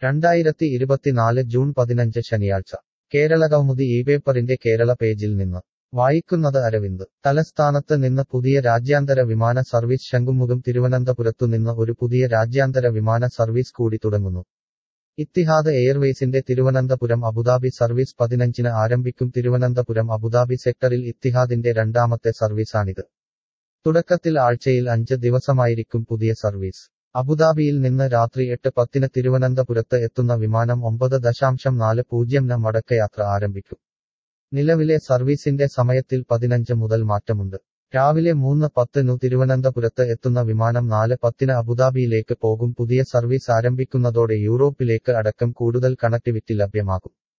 രണ്ടായിരത്തി ഇരുപത്തിനാല് ജൂൺ പതിനഞ്ച് ശനിയാഴ്ച കേരളകൗമുദി ഈ പേപ്പറിന്റെ കേരള പേജിൽ നിന്ന് വായിക്കുന്നത് അരവിന്ദ് തലസ്ഥാനത്ത് നിന്ന് പുതിയ രാജ്യാന്തര വിമാന സർവീസ് ശംഖുമുഖം തിരുവനന്തപുരത്തു നിന്ന് ഒരു പുതിയ രാജ്യാന്തര വിമാന സർവീസ് കൂടി തുടങ്ങുന്നു ഇത്തിഹാദ് എയർവേസിന്റെ തിരുവനന്തപുരം അബുദാബി സർവീസ് പതിനഞ്ചിന് ആരംഭിക്കും തിരുവനന്തപുരം അബുദാബി സെക്ടറിൽ ഇത്തിഹാദിന്റെ രണ്ടാമത്തെ സർവീസാണിത് തുടക്കത്തിൽ ആഴ്ചയിൽ അഞ്ച് ദിവസമായിരിക്കും പുതിയ സർവീസ് അബുദാബിയിൽ നിന്ന് രാത്രി എട്ട് പത്തിന് തിരുവനന്തപുരത്ത് എത്തുന്ന വിമാനം ഒമ്പത് ദശാംശം നാല് പൂജ്യം ന മടക്കയാത്ര ആരംഭിക്കും നിലവിലെ സർവീസിന്റെ സമയത്തിൽ പതിനഞ്ച് മുതൽ മാറ്റമുണ്ട് രാവിലെ മൂന്ന് പത്തിനു തിരുവനന്തപുരത്ത് എത്തുന്ന വിമാനം നാല് പത്തിന് അബുദാബിയിലേക്ക് പോകും പുതിയ സർവീസ് ആരംഭിക്കുന്നതോടെ യൂറോപ്പിലേക്ക് അടക്കം കൂടുതൽ കണക്ടിവിറ്റി ലഭ്യമാകും